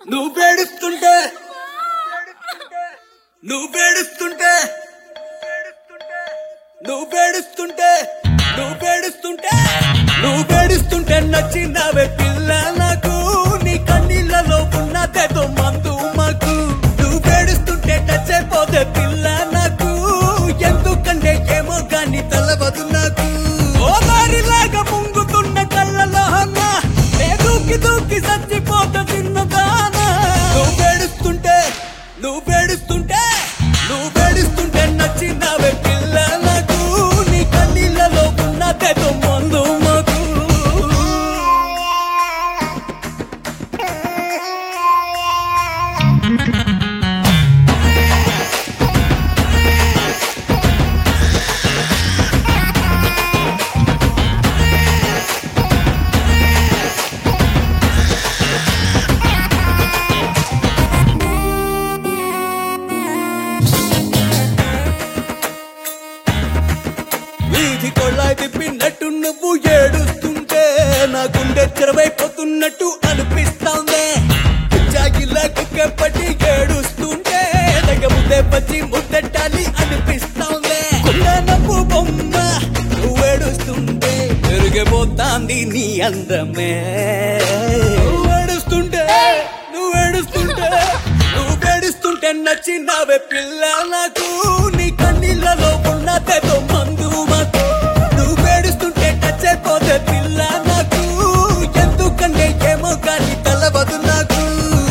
నువ్వు వేడుస్తుంటే నువ్వు వేడుస్తుంటే నువ్వు వేడుస్తుంటే నువ్వు వేడుస్తుంటే నువ్వు వేడుస్తుంటే నచ్చినవే పిల్ల నాకు నీ కన్నీళ్ళలో ఉన్నదేదో మందు మాకు నువ్వు వేడుస్తుంటే టచ్ అయిపోతే పిల్ల నాకు ఎందుకంటే ఏమో గాని తెలవదు నాకు ఓ మారిలాగా ముంగుతున్న కళ్ళలో అన్న నే దూకి దూకి చచ్చిపోతా చిన్నదానా నువ్వు వేడుస్తుంటే నువ్వు వేడుస్తుంటే నువ్వు వేడుస్తుంటే నచ్చినవే పిల్ల నాకు నీ కన్నీళ్ళలో ఉన్నదేదో మందు మాకు వీధి కొళ్ళాయి తిప్పినట్టు నువ్వు ఏడుస్తుంటే నా గుండె చెరవైపోతున్నట్టు అనిపిస్తోంది జాగిలా కుక్కపట్టి ఏడుస్తుంటే దగ్గ ముద్దే పచ్చి ముద్దెట్టాలి అనిపిస్తోంది గుండె నవ్వు బొమ్మ నువ్వు ఏడుస్తుంటే పెరిగిపోతాంది నీ అందమే నువ్వు ఏడుస్తుంటే నువ్వు ఏడుస్తుంటే నువ్వు ఏడుస్తుంటే నచ్చినవే పిల్ల నాకు నీ కన్నీళ్ళలో ఉన్నదేదో మందు మాకు నువ్వు ఏడుస్తుంటే టచ్ అయిపోతే పిల్ల నాకు ఎందుకంటే ఏమో కానీ తెలవదు నాకు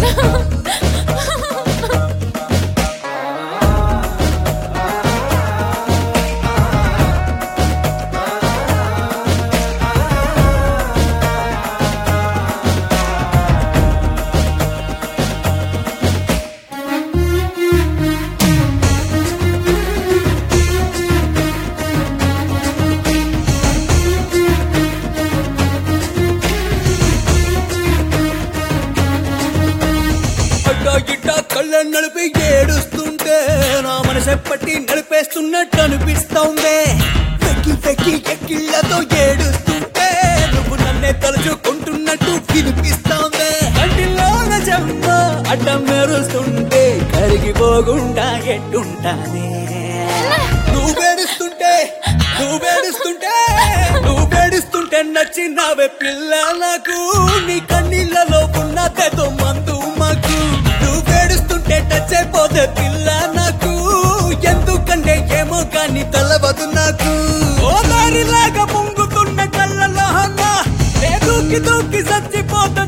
అట్టా ఇట్టా కళ్ళ నడిపి ఏడుస్తుంటే నా మనసు ఎప్పటి నడిపేస్తున్నట్టు అనిపిస్తోంది వెక్కి వెక్కి ఎక్కిళ్ళతో ఏడుస్తుంటే నువ్వు నన్నే తలుచుకుంటున్నట్టు వినిపిస్తోంది కంటిలోన జమ్మ అడ్డం మెరుస్తుంటే కరిగిపోకుండా ఎట్టుంటానే నువ్వు వేడుస్తుంటే నువ్వు వేడుస్తుంటే నువ్వు వేడుస్తుంటే నచ్చినవే పిల్ల నాకు నీ కన్నీళ్ళలో ఉన్నదేదో మందు మాకు నువ్వు వేడుస్తుంటే టచ్ అయిపోతే పిల్ల నాకు ఎందుకంటే ఏమో కానీ తెలవదు నాకు ఓ దారిలాగా ముంగుతున్న కళ్ళలో అన్న నే దూకి దూకి చచ్చిపోతా